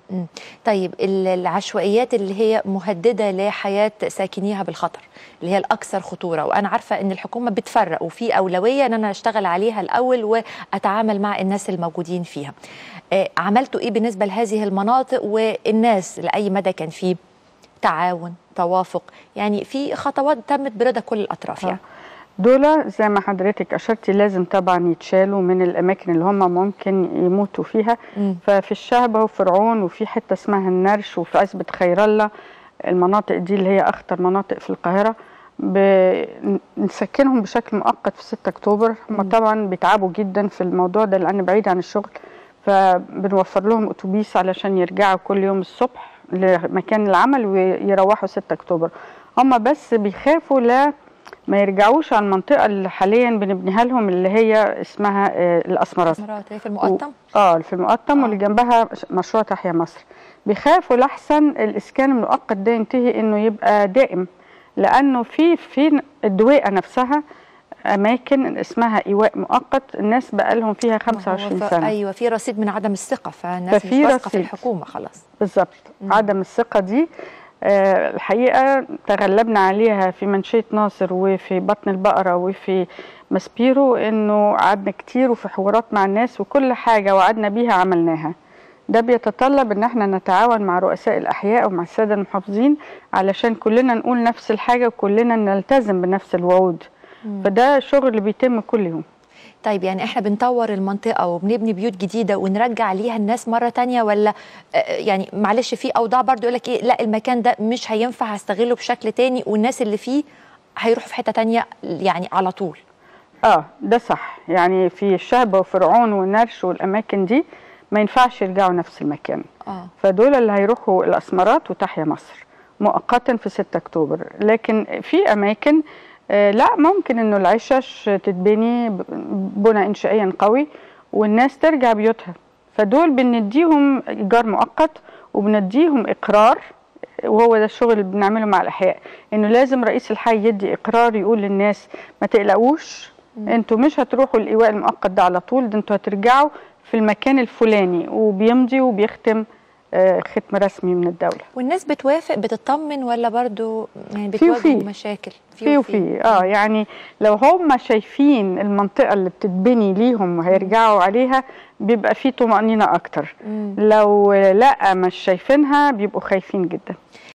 مم. طيب ال- العشوائيات اللي هي مهدده لحياه ساكنيها بالخطر اللي هي الاكثر خطوره وانا عارفه ان الحكومه بتفرق وفي اولويه ان انا اشتغل عليها الاول واتعامل مع الناس الموجودين فيها آه، عملتوا ايه بالنسبه لهذه المناطق والناس لاي مدى كان في تعاون توافق يعني في خطوات تمت برضا كل الاطراف يعني دول زي ما حضرتك اشرتي لازم طبعا يتشالوا من الاماكن اللي هم ممكن يموتوا فيها مم. ففي الشهبه وفرعون وفي حته اسمها النرش وفي عزبه خير الله المناطق دي اللي هي اخطر مناطق في القاهره بنسكنهم بشكل مؤقت في 6 اكتوبر هم طبعا بيتعبوا جدا في الموضوع ده لان بعيد عن الشغل فبنوفر لهم اتوبيس علشان يرجعوا كل يوم الصبح لمكان العمل ويروحوا 6 اكتوبر هم بس بيخافوا لا ما يرجعوش على المنطقه اللي حاليا بنبنيها لهم اللي هي اسمها آه، الاسمرات مرات هي في المقطم اه في المقطم آه. واللي جنبها ش- مشروع تحيا مصر بيخافوا لحسن الاسكان المؤقت ده ينتهي انه يبقى دائم لانه في في الدويقه نفسها اماكن اسمها ايواء مؤقت الناس بقى لهم فيها 25 هو ف- سنه ايوه في رصيد من عدم الثقه فالناس مش ففي واثقه في رصيد. الحكومه خلاص بالظبط عدم الثقه دي آه، الحقيقه تغلبنا عليها في منشيه ناصر وفي بطن البقره وفي ماسبيرو انه قعدنا كتير وفي حوارات مع الناس وكل حاجه وعدنا بيها عملناها ده بيتطلب ان احنا نتعاون مع رؤساء الاحياء ومع الساده المحافظين علشان كلنا نقول نفس الحاجه وكلنا نلتزم بنفس الوعود فده شغل بيتم كل يوم طيب يعني احنا بنطور المنطقه وبنبني بيوت جديده ونرجع ليها الناس مره تانية ولا آه، يعني معلش في اوضاع برضو يقول لك ايه لا المكان ده مش هينفع هستغله بشكل تاني والناس اللي فيه هيروحوا في حته تانية يعني على طول اه ده صح يعني في الشهبة وفرعون والنرش والأماكن دي ما ينفعش يرجعوا نفس المكان اه فدول اللي هيروحوا الأسمرات وتحيا مصر مؤقتا في 6 أكتوبر لكن في أماكن آه لا ممكن إنه العشش تتبني ب- بنى إنشائيا قوي والناس ترجع بيوتها فدول بنديهم إيجار مؤقت وبنديهم إقرار وهو ده الشغل اللي بنعمله مع الأحياء إنه لازم رئيس الحي يدي إقرار يقول للناس ما تقلقوش انتوا مش هتروحوا الإيواء المؤقت ده على طول ده انتوا هترجعوا في المكان الفلاني وبيمضي وبيختم آه، ختم رسمي من الدولة والناس بتوافق بتطمن ولا برضو يعني في وفي. بتواجهوا مشاكل في وفي اه يعني لو هم شايفين المنطقة اللي بتتبني ليهم وهيرجعوا عليها بيبقى في طمأنينة أكتر مم. لو لا مش شايفينها بيبقوا خايفين جدا